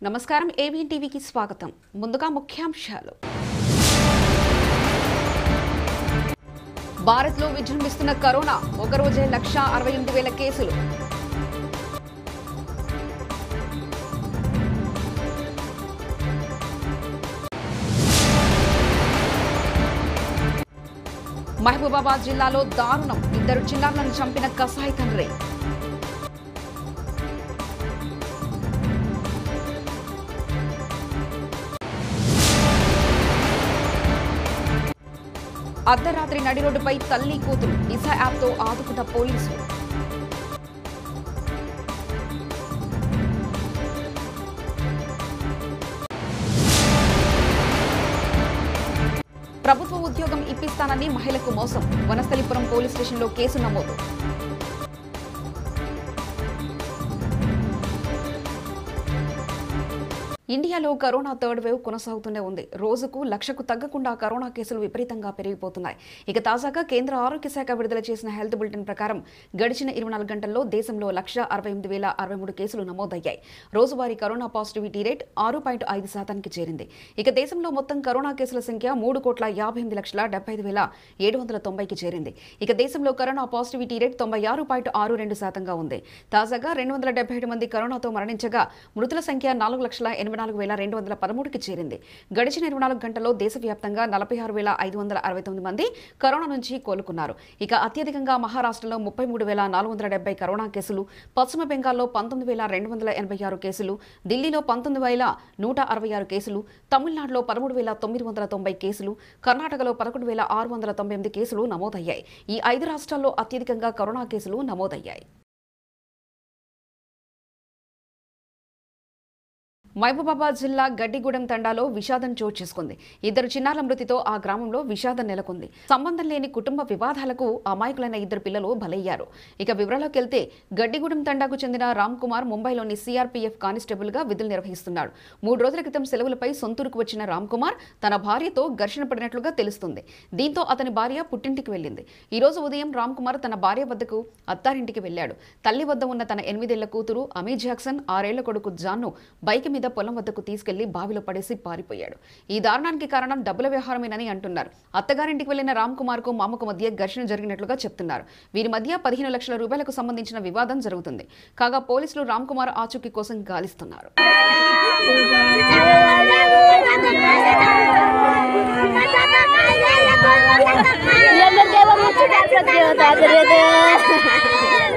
నమస్కారం ఏబిఎన్ టీవీకి స్వాగతం ముందుగా ముఖ్యాంశాలు భారత్లో విజృంభిస్తున్న కరోనా ఒకరోజే లక్ష అరవై ఎనిమిది వేల కేసులు మహబూబాబాద్ జిల్లాలో దారుణం ఇద్దరు చిన్నారులను చంపిన కసాయి తండ్రి అర్ధరాత్రి నడి రోడ్డుపై తల్లి కూతురు దిశ యాప్తో ఆదుకున్న పోలీసులు ప్రభుత్వ ఉద్యోగం ఇప్పిస్తానని మహిళకు మోసం వనస్థలిపురం పోలీస్ స్టేషన్లో కేసు నమోదు ఇండియాలో కరోనా థర్డ్ వేవ్ కొనసాగుతూనే ఉంది రోజుకు లక్షకు తగ్గకుండా కరోనా కేసులు విపరీతంగా పెరిగిపోతున్నాయి ఇక తాజాగా కేంద్ర ఆరోగ్య శాఖ విడుదల చేసిన హెల్త్ బులెటిన్ ప్రకారం గడిచిన ఇరవై నాలుగు గంటల్లో దేశంలో లక్ష అరవై ఎనిమిది వేల అరవై మూడు కేసులు నమోదయ్యాయి రోజువారీ కరోనా పాజిటివిటీ రేట్ ఆరు పాయింట్ ఐదు శాతానికి చేరింది ఇక దేశంలో మొత్తం కరోనా కేసుల సంఖ్య మూడు కోట్ల యాభై ఎనిమిది లక్షల డెబ్బై ఐదు వేల ఏడు వందల తొంభైకి చేరింది ఇక దేశంలో కరోనా పాజిటివిటీ రేట్ తొంభై ఆరు పాయింట్ ఆరు రెండు శాతంగా ఉంది తాజాగా రెండు వందల డెబ్బై ఏడు మంది కరోనాతో మరణించగా మృతుల సంఖ్య నాలుగు లక్షల ఎనభై నాలుగు వేల రెండు వందల పదమూడుకి చేరింది గడిచిన ఇరవై నాలుగు గంటల్లో దేశవ్యాప్తంగా నలభై ఆరు వేల ఐదు వందల అరవై తొమ్మిది మంది కరోనా నుంచి కోలుకున్నారు ఇక అత్యధికంగా మహారాష్ట్రలో ముప్పై మూడు వేల నాలుగు వందల డెబ్బై కరోనా కేసులు పశ్చిమ బెంగాల్లో పంతొమ్మిది వేల రెండు వందల ఎనభై ఆరు కేసులు ఢిల్లీలో పంతొమ్మిది వేల నూట అరవై ఆరు కేసులు తమిళనాడులో పదమూడు వేల తొమ్మిది వందల తొంభై కేసులు కర్ణాటకలో పదకొండు వేల ఆరు వందల తొంభై ఎనిమిది కేసులు నమోదయ్యాయి ఈ ఐదు రాష్ట్రాల్లో అత్యధికంగా కరోనా కేసులు నమోదయ్యాయి మహబూబాబాద్ జిల్లా గడ్డిగూడెం తండాలో విషాదం చోటు చేసుకుంది ఇద్దరు చిన్నారుల మృతితో ఆ గ్రామంలో విషాదం నెలకొంది సంబంధం లేని కుటుంబ వివాదాలకు అమాయకులైన ఇద్దరు పిల్లలు బలయ్యారు ఇక వివరాల్లోకి వెళ్తే గడ్డిగూడెం తండాకు చెందిన రామ్ కుమార్ ముంబైలోని సిఆర్పీఎఫ్ కానిస్టేబుల్ గా విధులు నిర్వహిస్తున్నాడు మూడు రోజుల క్రితం సెలవులపై సొంతూరుకు వచ్చిన రామ్ కుమార్ తన భార్యతో ఘర్షణ పడినట్లుగా తెలుస్తుంది దీంతో అతని భార్య పుట్టింటికి వెళ్ళింది ఈ రోజు ఉదయం రామ్ కుమార్ తన భార్య వద్దకు అత్తారింటికి వెళ్ళాడు తల్లి వద్ద ఉన్న తన ఎనిమిదేళ్ల కూతురు అమీ జాక్సన్ ఆరేళ్ల కొడుకు జాన్ను బైక్ మీద పొలం వద్దకు తీసుకెళ్లి బావిలో పడేసి పారిపోయాడు ఈ దారుణానికి కారణం డబ్బుల వ్యవహారమేనని అంటున్నారు అత్తగారింటికి వెళ్లిన రామ్ కుమార్ కు మామకు మధ్య ఘర్షణ జరిగినట్లుగా చెప్తున్నారు వీరి మధ్య పదిహేను లక్షల రూపాయలకు సంబంధించిన వివాదం జరుగుతుంది కాగా పోలీసులు రామ్ కుమార్ ఆచూకీ కోసం గాలిస్తున్నారు Yang berdewa muncul dapat dia tak ada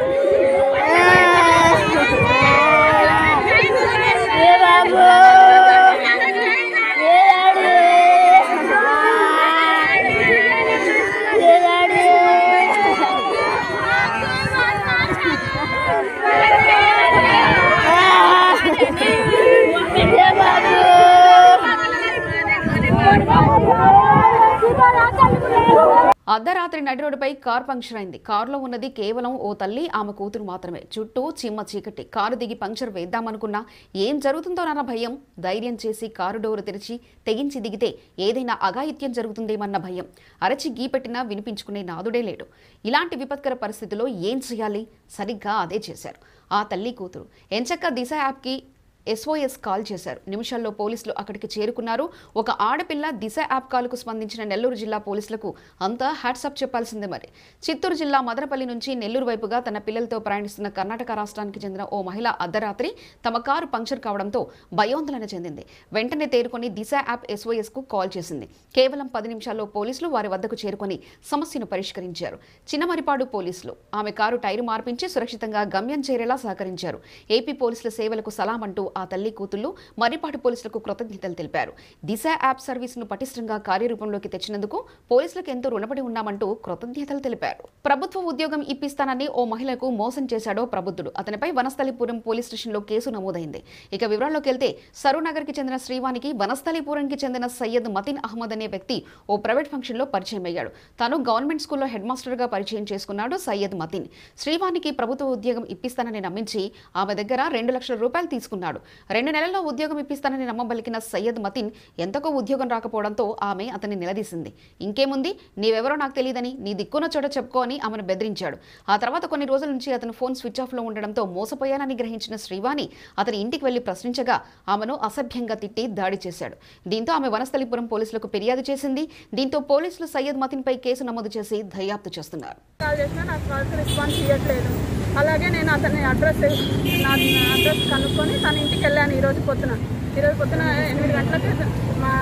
Ya babu. Ya daddy. Ya daddy. Ya babu. అర్ధరాత్రి నడి రోడ్డుపై కార్ పంక్చర్ అయింది కారులో ఉన్నది కేవలం ఓ తల్లి ఆమె కూతురు మాత్రమే చుట్టూ చిమ్మ చీకటి కారు దిగి పంక్చర్ వేద్దామనుకున్నా ఏం జరుగుతుందోనన్న భయం ధైర్యం చేసి కారు డోరు తెరిచి తెగించి దిగితే ఏదైనా అఘాయిత్యం జరుగుతుందేమన్న భయం అరచి గీపెట్టినా వినిపించుకునే నాదుడే లేడు ఇలాంటి విపత్కర పరిస్థితిలో ఏం చేయాలి సరిగ్గా అదే చేశారు ఆ తల్లి కూతురు ఎంచక్క దిశ యాప్కి ఎస్ఓఎస్ కాల్ చేశారు నిమిషాల్లో పోలీసులు అక్కడికి చేరుకున్నారు ఒక ఆడపిల్ల దిశ యాప్ కాల్కు స్పందించిన నెల్లూరు జిల్లా పోలీసులకు అంతా హ్యాట్సప్ చెప్పాల్సిందే మరి చిత్తూరు జిల్లా మదనపల్లి నుంచి నెల్లూరు వైపుగా తన పిల్లలతో ప్రయాణిస్తున్న కర్ణాటక రాష్ట్రానికి చెందిన ఓ మహిళ అర్ధరాత్రి తమ కారు పంక్చర్ కావడంతో భయోందోళన చెందింది వెంటనే తేరుకొని దిశ యాప్ ఎస్ఓఎస్ కు కాల్ చేసింది కేవలం పది నిమిషాల్లో పోలీసులు వారి వద్దకు చేరుకొని సమస్యను పరిష్కరించారు చిన్నమరిపాడు పోలీసులు ఆమె కారు టైరు మార్పించి సురక్షితంగా గమ్యం చేరేలా సహకరించారు ఏపీ పోలీసుల సేవలకు సలాం అంటూ ఆ తల్లి కూతుళ్లు మర్రిపాటి పోలీసులకు కృతజ్ఞతలు తెలిపారు దిశ యాప్ సర్వీసును పటిష్టంగా కార్యరూపంలోకి తెచ్చినందుకు పోలీసులకు ఎంతో రుణపడి ఉన్నామంటూ కృతజ్ఞతలు తెలిపారు ప్రభుత్వ ఉద్యోగం ఇప్పిస్తానని ఓ మహిళకు మోసం చేశాడో ప్రబుద్ధుడు అతనిపై వనస్థలిపురం పోలీస్ స్టేషన్లో కేసు నమోదైంది ఇక వివరాల్లోకి వెళ్తే సరూనగర్కి చెందిన శ్రీవానికి వనస్థలిపురంకి చెందిన సయ్యద్ మతిన్ అహ్మద్ అనే వ్యక్తి ఓ ప్రైవేట్ ఫంక్షన్లో పరిచయం అయ్యాడు తాను గవర్నమెంట్ స్కూల్లో హెడ్ మాస్టర్గా పరిచయం చేసుకున్నాడు సయ్యద్ మతిన్ శ్రీవానికి ప్రభుత్వ ఉద్యోగం ఇప్పిస్తానని నమ్మించి ఆమె దగ్గర రెండు లక్షల రూపాయలు తీసుకున్నాడు రెండు నెలల్లో ఉద్యోగం ఇప్పిస్తానని నమ్మబలికిన సయ్యద్ మతిన్ ఎంతకో ఉద్యోగం రాకపోవడంతో ఆమె అతన్ని నిలదీసింది ఇంకేముంది నీవెవరో నాకు తెలియదని నీ దిక్కున్న చోట చెప్పుకో అని ఆమెను బెదిరించాడు ఆ తర్వాత కొన్ని రోజుల నుంచి అతను ఫోన్ స్విచ్ ఆఫ్లో ఉండడంతో మోసపోయానని గ్రహించిన శ్రీవాణి అతని ఇంటికి వెళ్లి ప్రశ్నించగా ఆమెను అసభ్యంగా తిట్టి దాడి చేశాడు దీంతో ఆమె వనస్థలిపురం పోలీసులకు ఫిర్యాదు చేసింది దీంతో పోలీసులు సయ్యద్ మతిన్పై కేసు నమోదు చేసి దర్యాప్తు చేస్తున్నారు కాల్ చేసినా నాకు కాల్కి రెస్పాన్స్ ఇవ్వట్లేదు అలాగే నేను అతని అడ్రస్ నా అడ్రస్ కనుక్కొని తన ఇంటికి వెళ్ళాను ఈరోజు పొద్దున ఈరోజు పొద్దున ఎనిమిది గంటలకి మా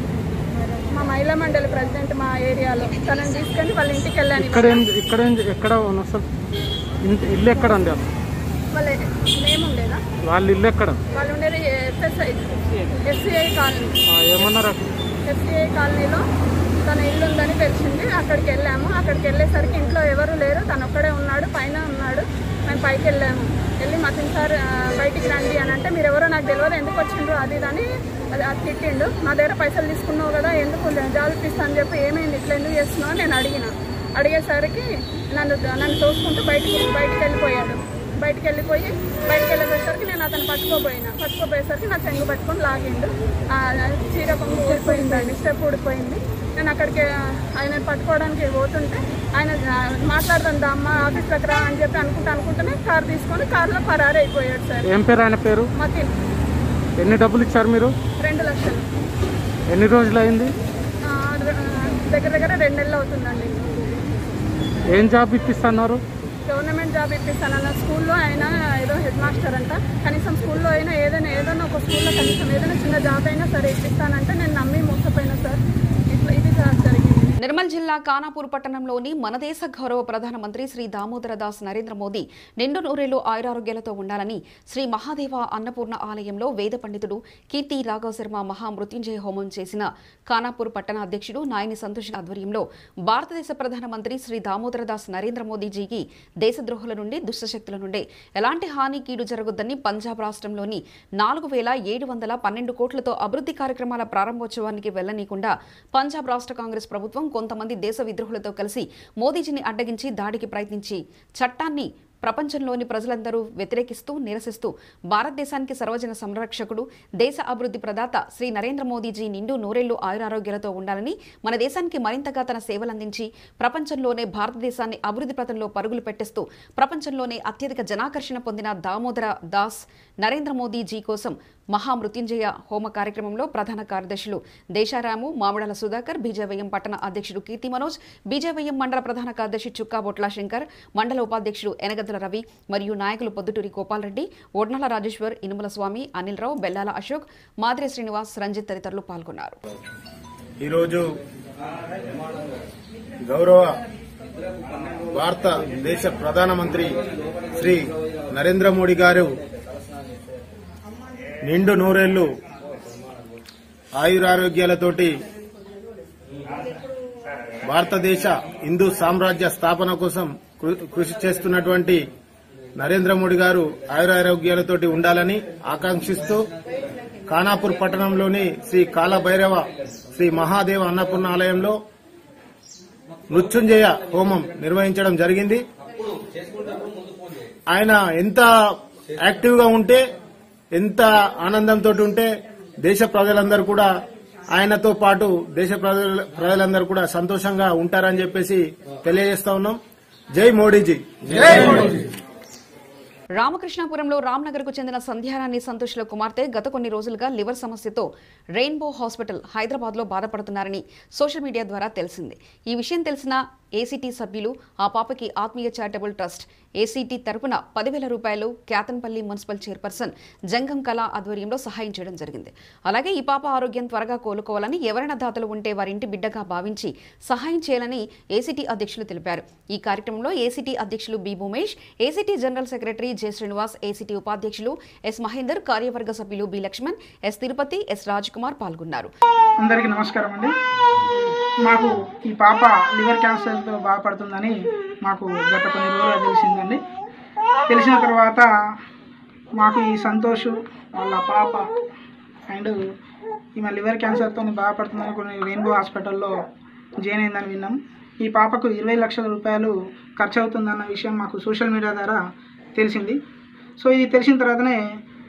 మా మహిళా మండలి ప్రెసిడెంట్ మా ఏరియాలో తనని తీసుకొని వాళ్ళ ఇంటికి వెళ్ళాను ఇక్కడ ఏం ఇక్కడ ఏం ఎక్కడ ఉన్న అసలు ఇంటి ఇల్లు ఎక్కడ అండి అసలు వాళ్ళ నేమ్ ఉండేదా వాళ్ళ ఇల్లు ఎక్కడ వాళ్ళు ఉండేది ఎఫ్ఎస్ఐ ఎఫ్సిఐ కాలనీ ఆ, ఏమన్నారు అక్కడ ఎఫ్సిఐ కాలనీలో తన ఇల్లు ఉందని తెలిసింది అక్కడికి వెళ్ళాము అక్కడికి వెళ్ళేసరికి ఇంట్లో ఎవరు లేరు తను ఒక్కడే ఉన్నాడు పైన ఉన్నాడు మేము పైకి వెళ్ళాము వెళ్ళి మతిన్ సార్ ఆ, బయటికి రండి అని అంటే మీరు ఎవరో నాకు తెలియదు ఎందుకు వచ్చిండ్రు అది ఇది అని అది అది తిట్టిండు నా దగ్గర పైసలు తీసుకున్నావు కదా ఎందుకు జాలిపిస్తా అని చెప్పి ఏమైంది ఇట్లా ఎందుకు చేస్తున్నావు అని నేను అడిగిన అడిగేసరికి నన్ను నన్ను తోసుకుంటూ బయటికి బయటికి వెళ్ళిపోయాడు బయటికి వెళ్ళిపోయి బయటికి వెళ్ళిపోయేసరికి నేను అతను పట్టుకోపోయినా పట్టుకోపోయేసరికి నా చెంగు పట్టుకొని లాగిండు ఆ, చీర కొంగు ఊడిపోయిందండి స్టెప్ ఊడిపోయింది నేను అక్కడికి ఆయన పట్టుకోవడానికి పోతుంటే ఆయన ఆ, మాట్లాడుతుంది అమ్మ ఆఫీస్ దగ్గర అని చెప్పి అనుకుంటా అనుకుంటూనే కార్ తీసుకొని కార్లో పరారు అయిపోయాడు సార్ ఏం పేరు ఆయన పేరు మతిన్ ఎన్ని డబ్బులు ఇచ్చారు మీరు రెండు లక్షలు ఎన్ని రోజులు అయింది ఆ, దగ్గర దగ్గర రెండు నెలలు అవుతుందండి ఏం జాబ్ ఇప్పిస్తున్నారు గవర్నమెంట్ జాబ్ ఇప్పిస్తానన్న స్కూల్లో ఆయన ఏదో హెడ్ మాస్టర్ అంట కనీసం స్కూల్లో అయినా ఏదైనా ఏదైనా ఒక స్కూల్లో కనీసం ఏదైనా చిన్న జాబ్ అయినా సరే ఇప్పిస్తానంటే నేను నమ్మి మోసపోయినా సార్ ఇట్లా ఇది సార్ జరిగింది నిర్మల్ జిల్లా కానాపూర్ పట్టణంలోని మన దేశ గౌరవ ప్రధానమంత్రి శ్రీ దామోదర దాస్ నరేంద్ర మోదీ నిండు నూరేళ్లు ఆయురారోగ్యాలతో ఉండాలని శ్రీ మహాదేవ అన్నపూర్ణ ఆలయంలో వేద పండితుడు కీర్తి రాఘవ శర్మ మహామృత్యుంజయ హోమం చేసిన కానాపూర్ పట్టణ అధ్యక్షుడు నాయని సంతోష్ ఆధ్వర్యంలో భారతదేశ ప్రధానమంత్రి శ్రీ దామోదర దాస్ నరేంద్ర మోదీజీకి దేశద్రోహుల నుండి దుష్టశక్తుల నుండి ఎలాంటి హాని కీడు జరగొద్దని పంజాబ్ రాష్ట్రంలోని నాలుగు వేల ఏడు వందల పన్నెండు కోట్లతో అభివృద్ధి కార్యక్రమాల ప్రారంభోత్సవానికి వెళ్లనీయకుండా పంజాబ్ రాష్ట్ర కాంగ్రెస్ ప్రభుత్వం కొంతమంది దేశ విద్రోహులతో కలిసి మోదీజీని అడ్డగించి దాడికి ప్రయత్నించి చట్టాన్ని ప్రపంచంలోని ప్రజలందరూ వ్యతిరేకిస్తూ నిరసిస్తూ భారతదేశానికి సర్వజన సంరక్షకుడు దేశ అభివృద్ధి ప్రదాత శ్రీ నరేంద్ర మోదీజీ నిండు నూరేళ్లు ఆయురారోగ్యాలతో ఉండాలని మన దేశానికి మరింతగా తన సేవలందించి ప్రపంచంలోనే భారతదేశాన్ని అభివృద్ధి పథంలో పరుగులు పెట్టిస్తూ ప్రపంచంలోనే అత్యధిక జనాకర్షణ పొందిన దామోదర దాస్ నరేంద్ర మోదీజీ కోసం మహామృత్యుంజయ హోమ కార్యక్రమంలో ప్రధాన కార్యదర్శులు దేశారాము మామిడాల సుధాకర్ బీజేవైఎం పట్టణ అధ్యక్షుడు కీర్తి మనోజ్ బీజేవైఎం మండల ప్రధాన కార్యదర్శి చుక్కా బొట్ల శంకర్ మండల ఉపాధ్యక్షుడు ఎనగద్దుల రవి మరియు నాయకులు పొద్దుటూరి గోపాలరెడ్డి ఒడ్నాల రాజేశ్వర్ ఇనుముల స్వామి అనిల్ రావు బెల్లాల అశోక్ మాదిరి శ్రీనివాస్ రంజిత్ తదితరులు పాల్గొన్నారు ఈరోజు గౌరవ భారత దేశ ప్రధానమంత్రి శ్రీ నరేంద్ర మోడీ గారు నిండు నూరేళ్లు ఆయురారోగ్యాలతోటి భారతదేశ హిందూ సామ్రాజ్య స్థాపన కోసం కృ- కృషి చేస్తున్నటువంటి నరేంద్ర మోడీ గారు ఆయురారోగ్యాలతోటి ఉండాలని ఆకాంక్షిస్తూ ఖానాపూర్ పట్టణంలోని శ్రీ కాలభైరవ శ్రీ మహాదేవ అన్నపూర్ణ ఆలయంలో మృత్యుంజయ హోమం నిర్వహించడం జరిగింది ఆయన ఎంత యాక్టివ్ గా ఉంటే ఎంత ఆనందంతో ఉంటే దేశ ప్రజలందరూ కూడా ఆయనతో పాటు దేశ ప్రజల ప్రజలందరూ కూడా సంతోషంగా ఉంటారని చెప్పేసి తెలియజేస్తా ఉన్నాం జై మోడీజీ రామకృష్ణాపురంలో రామ్నగర్కు చెందిన సంధ్యారాణి సంతోష్ల కుమార్తె గత కొన్ని రోజులుగా లివర్ సమస్యతో రెయిన్బో హాస్పిటల్ హైదరాబాద్లో బాధపడుతున్నారని సోషల్ మీడియా ద్వారా తెలిసింది ఈ విషయం తెలిసిన ఏసీటీ సభ్యులు ఆ పాపకి ఆత్మీయ చారిటబుల్ ట్రస్ట్ ఏసీటీ తరపున పదివేల రూపాయలు క్యాతన్పల్లి మున్సిపల్ చైర్పర్సన్ జంగం కళ ఆధ్వర్యంలో సహాయం చేయడం జరిగింది అలాగే ఈ పాప ఆరోగ్యం త్వరగా కోలుకోవాలని ఎవరైనా దాతలు ఉంటే వారి ఇంటి బిడ్డగా భావించి సహాయం చేయాలని ఏసీటీ అధ్యక్షులు తెలిపారు ఈ కార్యక్రమంలో ఏసీటీ అధ్యక్షులు B Bhumesh ACT general secretary J Srinivas ACT ఉపాధ్యక్షులు ఎస్ మహేందర్ కార్యవర్గ సభ్యులు B Laxman S Tirupati S Raj Kumar పాల్గొన్నారు అందరికీ నమస్కారం అండి మాకు ఈ పాప లివర్ క్యాన్సర్తో బాధపడుతుందని మాకు గత కొన్ని రోజులుగా తెలిసిందండి తెలిసిన తర్వాత మాకు ఈ సంతోష్ వాళ్ళ పాప అండ్ ఈమె లివర్ క్యాన్సర్తో బాధపడుతుందని కొన్ని రెయిన్బో హాస్పిటల్లో జాయిన్ అయిందని విన్నాం ఈ పాపకు ఇరవై లక్షల రూపాయలు ఖర్చు అవుతుందన్న విషయం మాకు సోషల్ మీడియా ద్వారా తెలిసింది సో ఇది తెలిసిన తర్వాతనే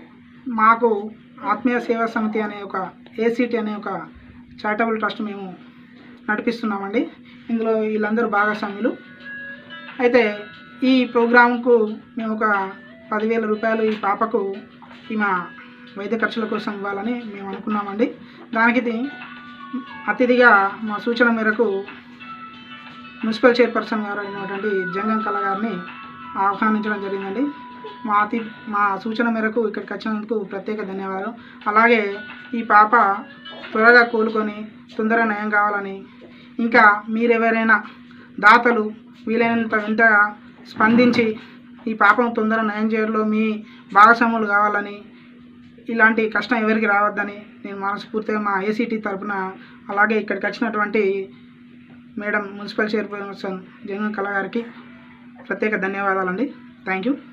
మాకు ఆత్మీయ సేవా సమితి అనే ఒక ఏసీటీ అనే ఒక చారిటబుల్ ట్రస్ట్ మేము నడిపిస్తున్నామండి ఇందులో వీళ్ళందరూ భాగస్వాములు అయితే ఈ ప్రోగ్రాంకు మేము ఒక పదివేల రూపాయలు ఈ పాపకు ఈమె వైద్య ఖర్చుల కోసం ఇవ్వాలని మేము అనుకున్నామండి దానికి ఇది అతిథిగా మా సూచన మేరకు మున్సిపల్ చైర్పర్సన్ గారు అయినటువంటి జంగం కళ గారిని ఆహ్వానించడం జరిగిందండి మా అతి మా సూచన మేరకు ఇక్కడికి వచ్చినందుకు ప్రత్యేక ధన్యవాదాలు అలాగే ఈ పాప త్వరగా కోలుకొని తొందరగా నయం కావాలని ఇంకా మీరెవరైనా దాతలు వీలైనంత వెంటగా స్పందించి ఈ పాపను తొందరగా నయం చేయడంలో మీ భాగస్వాములు కావాలని ఇలాంటి కష్టం ఎవరికి రావద్దని నేను మనస్ఫూర్తిగా మా ఏసీటీ తరపున అలాగే ఇక్కడికి వచ్చినటువంటి మేడం మున్సిపల్ చైర్పర్సన్ జగన్ కళ గారికి ప్రత్యేక ధన్యవాదాలండి థ్యాంక్ యూ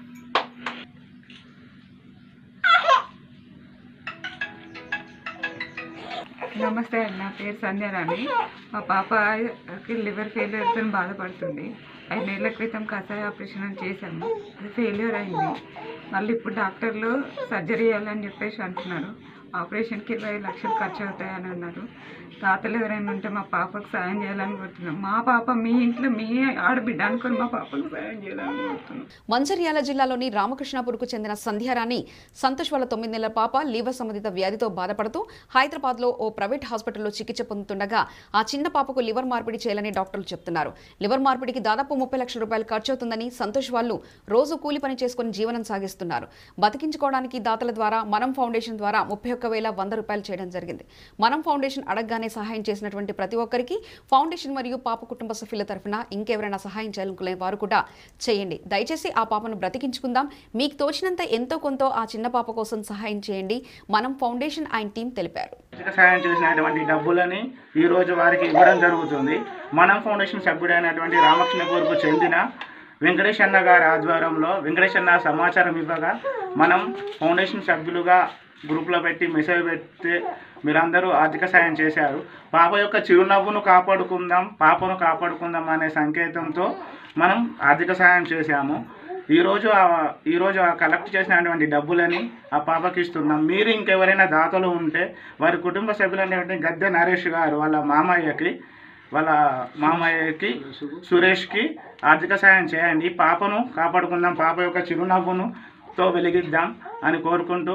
నమస్తే అండి నా పేరు సంధ్యారాణి మా పాపకి లివర్ ఫెయిల్యూర్తో బాధపడుతుంది ఐదు నెలల క్రితం కషాయ ఆపరేషన్ అని చేశాము అది ఫెయిల్యూర్ అయింది మళ్ళీ ఇప్పుడు డాక్టర్లు సర్జరీ చేయాలని చెప్పేసి అంటున్నారు ఆపరేషన్కి ఇరవై లక్షలు ఖర్చు అవుతాయని అన్నారు తాతలు ఎవరైనా ఉంటే మా పాపకు సాయం చేయాలని కోరుతున్నాం మా పాప మీ ఇంట్లో మీ ఆడబిడ్డ అనుకొని మా పాపకు సాయం చేయాలని కోరుతున్నాం మంచిర్యాల జిల్లాలోని రామకృష్ణాపూర్కు చెందిన సంధ్యారాణి సంతోష్ వాళ్ళ తొమ్మిది నెలల పాప లీవర్ సంబంధిత వ్యాధితో బాధపడుతూ హైదరాబాద్లో ఓ ప్రైవేట్ హాస్పిటల్లో చికిత్స పొందుతుండగా ఆ చిన్న పాపకు లివర్ మార్పిడి చేయాలని డాక్టర్లు చెప్తున్నారు లివర్ మార్పిడికి దాదాపు ముప్పై లక్షల రూపాయలు ఖర్చు అవుతుందని సంతోష్ వాళ్ళు రోజు కూలి పని చేసుకుని జీవనం సాగిస్తున్నారు బతికించుకోవడానికి దాతల ద్వారా మనం ఫౌండేషన్ ద్వారా ముప్పై ఒక్క వేల వంద రూపాయలు చేయడం జరిగింది మనం ఫౌండేషన్ అడగగానే సహాయం చేసినటువంటి ప్రతి ఒక్కరికి ఫౌండేషన్ మరియు పాప కుటుంబ సభ్యుల తరఫున ఇంకెవరైనా సహాయం చేయాలనుకునే వారు కూడా చేయండి దయచేసి ఆ పాపను బ్రతికించుకుందాం మీకు తోచినంత ఎంతో కొంత ఆ చిన్న పాప కోసం సహాయం చేయండి మనం ఫౌండేషన్ ఆయన టీం తెలిపారు ఆర్థిక సహాయం చేసినటువంటి డబ్బులని ఈ రోజు వారికి ఇవ్వడం జరుగుతుంది మనం ఫౌండేషన్ సభ్యుడైనటువంటి రామకృష్ణపూర్కు చెందిన వెంకటేష్ అన్న గారి ఆధ్వర్యంలో వెంకటేష్ అన్న సమాచారం ఇవ్వగా మనం ఫౌండేషన్ సభ్యులుగా గ్రూప్లో పెట్టి మెసేజ్ పెడితే మీరందరూ ఆర్థిక సాయం చేశారు పాప యొక్క చిరునవ్వును కాపాడుకుందాం పాపను కాపాడుకుందాం అనే సంకేతంతో మనం ఆర్థిక సాయం చేశాము ఈరోజు ఆ- ఈరోజు ఆ కలెక్ట్ చేసినటువంటి డబ్బులని ఆ పాపకి ఇస్తున్నాం మీరు ఇంకెవరైనా దాతలు ఉంటే వారి కుటుంబ సభ్యులైనటువంటి గద్దె నరేష్ గారు వాళ్ళ మామయ్యకి వాళ్ళ మామయ్యకి సురేష్కి ఆర్థిక సాయం చేయండి పాపను కాపాడుకుందాం పాప యొక్క చిరునవ్వును తో వెలిగిద్దాం అని కోరుకుంటూ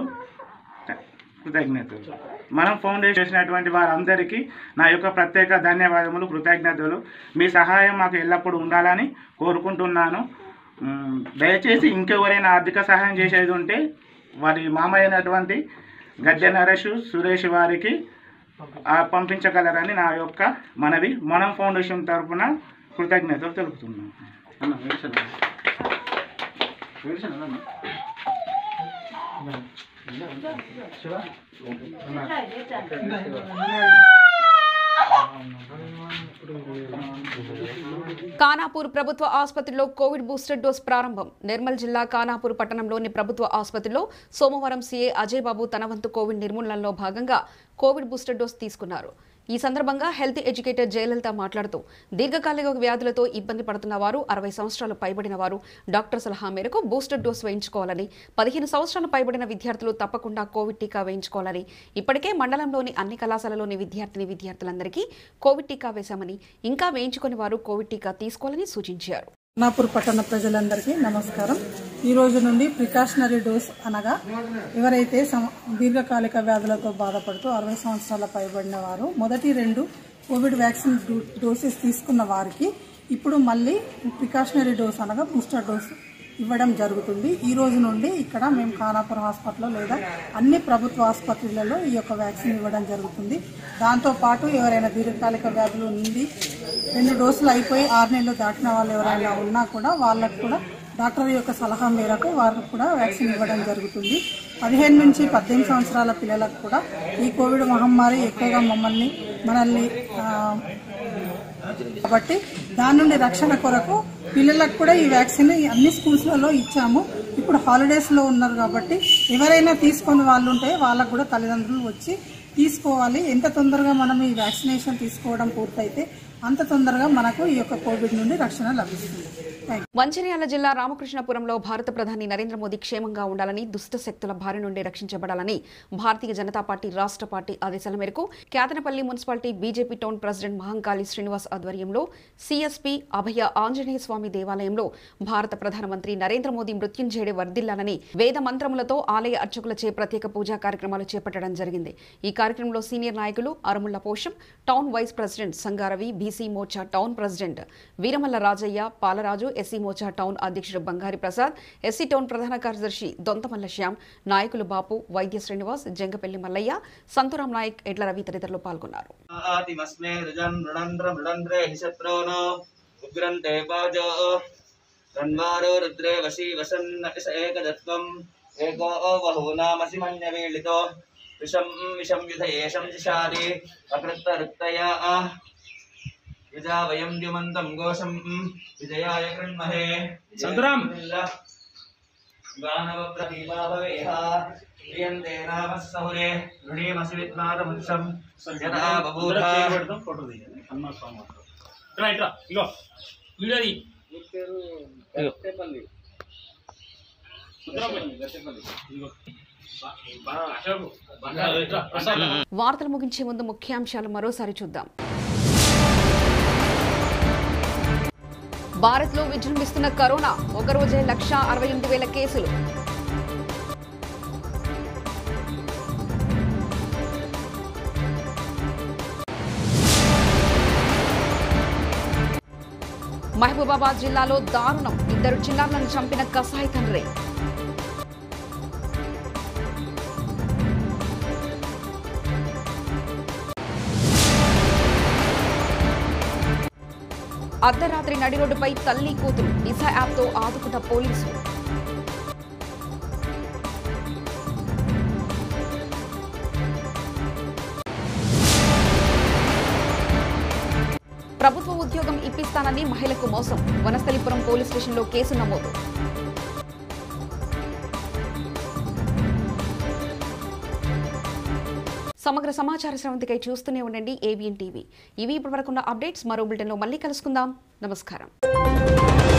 కృతజ్ఞతలు మనం ఫౌండేషన్ చేసినటువంటి వారందరికీ నా యొక్క ప్రత్యేక ధన్యవాదములు కృతజ్ఞతలు మీ సహాయం మాకు ఎల్లప్పుడూ ఉండాలని కోరుకుంటున్నాను మ్, దయచేసి ఇంకెవరైనా ఆర్థిక సహాయం చేసేది ఉంటే వారి మామయ్య అయినటువంటి గద్దె నరేష్ సురేష్ వారికి ఆ, పంపించగలరని నా యొక్క మనవి మనం ఫౌండేషన్ తరఫున కృతజ్ఞతలు తెలుపుతున్నాను కానాపూర్ ప్రభుత్వ ఆసుపత్రిలో కోవిడ్ బూస్టర్ డోస్ ప్రారంభం నిర్మల్ జిల్లా కానాపూర్ పట్టణంలోని ప్రభుత్వ ఆసుపత్రిలో సోమవారం సీఏ అజయ్ బాబు తన వంతు కోవిడ్ నిర్మూలనలో భాగంగా కోవిడ్ బూస్టర్ డోస్ తీసుకున్నారు ఈ సందర్భంగా హెల్త్ ఎడ్యుకేటర్ జయలలిత మాట్లాడుతూ దీర్ఘకాలిక వ్యాధులతో ఇబ్బంది పడుతున్న వారు అరవై సంవత్సరాలు పైబడిన వారు డాక్టర్ సలహా మేరకు బూస్టర్ డోస్ వేయించుకోవాలని పదిహేను సంవత్సరాలు పైబడిన విద్యార్థులు తప్పకుండా కోవిడ్ టీకా వేయించుకోవాలని ఇప్పటికే మండలంలోని అన్ని కళాశాలలోని విద్యార్థిని విద్యార్థులందరికీ కోవిడ్ టీకా వేశామని ఇంకా వేయించుకుని వారు కోవిడ్ టీకా తీసుకోవాలని సూచించారు నాపూర్ పట్టణ ప్రజలందరికీ నమస్కారం ఈ రోజు నుండి ప్రికాషనరీ డోస్ అనగా ఎవరైతే సమ- దీర్ఘకాలిక వ్యాధులతో బాధపడుతూ అరవై సంవత్సరాల పైబడిన వారు మొదటి రెండు కోవిడ్ వ్యాక్సిన్ డో- డోసెస్ తీసుకున్న వారికి ఇప్పుడు మళ్ళీ ప్రికాషనరీ డోస్ అనగా బూస్టర్ డోస్ ఇవ్వడం జరుగుతుంది ఈ రోజు నుండి ఇక్కడ మేము ఖానాపూర్ హాస్పిటల్లో లేదా అన్ని ప్రభుత్వ ఆసుపత్రులలో ఈ యొక్క వ్యాక్సిన్ ఇవ్వడం జరుగుతుంది దాంతో పాటు ఎవరైనా దీర్ఘకాలిక వ్యాధులు ఉండి రెండు డోసులు అయిపోయి ఆరు నెలలు దాటిన వాళ్ళు ఎవరైనా ఉన్నా కూడా వాళ్ళకు కూడా డాక్టర్ యొక్క సలహా మేరకు వారికి కూడా వ్యాక్సిన్ ఇవ్వడం జరుగుతుంది పదిహేను నుంచి పద్దెనిమిది సంవత్సరాల పిల్లలకు కూడా ఈ కోవిడ్ మహమ్మారి ఎక్కువగా మమ్మల్ని మనల్ని ఆ, కాబట్టి దాని నుండి రక్షణ కొరకు పిల్లలకు కూడా ఈ వ్యాక్సిన్ అన్ని స్కూల్స్లలో ఇచ్చాము ఇప్పుడు హాలిడేస్లో ఉన్నారు కాబట్టి ఎవరైనా తీసుకొని వాళ్ళు ఉంటే వాళ్ళకు కూడా తల్లిదండ్రులు వచ్చి తీసుకోవాలి ఎంత తొందరగా మనం ఈ వ్యాక్సినేషన్ తీసుకోవడం పూర్తయితే అంత తొందరగా మనకు ఈ యొక్క కోవిడ్ నుండి రక్షణ లభిస్తుంది థ్యాంక్ యూ. మంచిర్యాల జిల్లా రామకృష్ణపురంలో భారత ప్రధాని నరేంద్ర మోదీ క్షేమంగా ఉండాలని దుష్ట శక్తుల బారి నుండి రక్షించబడాలని భారతీయ జనతా పార్టీ రాష్ట్ర పార్టీ ఆదేశాల మేరకు Kethanapalli municipality BJP town president Mahankali Srinivas ఆధ్వర్యంలో సిఎస్పీ అభయ ఆంజనేయ స్వామి దేవాలయంలో భారత ప్రధానమంత్రి నరేంద్ర మోదీ మృత్యుంజయుడి వర్ధిల్లాలని వేద మంత్రములతో ఆలయ అర్చకులచే ప్రత్యేక పూజా కార్యక్రమాలు చేపట్టడం జరిగింది ఈ కార్యక్రమంలో సీనియర్ నాయకులు Aramulla Posham town vice president Sangaravi BC Morcha town president Veeramalla Rajaiah Palaraju SC Morcha town అధ్యక్షుడు బంగారి ప్రసాద్ ఎస్సీ టౌన్ ప్రధాన కార్యదర్శి దొంతమల్ల శ్యామ్ నాయకులు బాపు వైద్య శ్రీనివాస్ జంగపెల్లి మల్లయ్య సంతురాం నాయక్ ఎడ్ల రవి తదితరులు పాల్గొన్నారు ఆతిమస్మే రుజన్ మృడంధ్ర మృడంధ్రే హి శత్రోనో ఉగ్రంతే పాజో రన్వారో రుద్రే వశీ వసన్న ఇస ఏకదత్వం ఏకో బహూనామసి మన్యవీళితో విషం విషం యుధయేషం జిషాది అకృత్త రుక్తయా యుజా వయం ద్యుమంతం ఘోషం విజయాయ కృణ్మహే సంతరాం గానవ ప్రతిభా భవేహ ప్రియంతే నామ సహురే రుణీమసి విద్నాదముత్సం యదా బభూత వార్తలు ముగించే ముందు ముఖ్యాంశాలు మరోసారి చూద్దాం భారత్లో విజృంభిస్తున్న కరోనా ఒకరోజే లక్ష అరవై ఎనిమిది వేల కేసులు మహబూబాబాద్ జిల్లాలో దారుణం ఇద్దరు చిన్నారులను చంపిన కసాయి తండ్రి అర్ధరాత్రి నడి రోడ్డుపై తల్లి కూతురు దిశ యాప్తో ఆదుకున్న పోలీసులు ప్రభుత్వ ఉద్యోగం ఇప్పిస్తానని మహిళకు మోసం వనస్థలిపురం పోలీస్ స్టేషన్లో కేసు నమోదు సమగ్ర సమాచార స్రవంతికై చూస్తూనే ఉండండి ఏబిఎన్ టీవీ ఇవి ఇప్పటివరకున్న అప్డేట్స్ మరో బులెటిన్లో మళ్ళీ కలుసుకుందాం నమస్కారం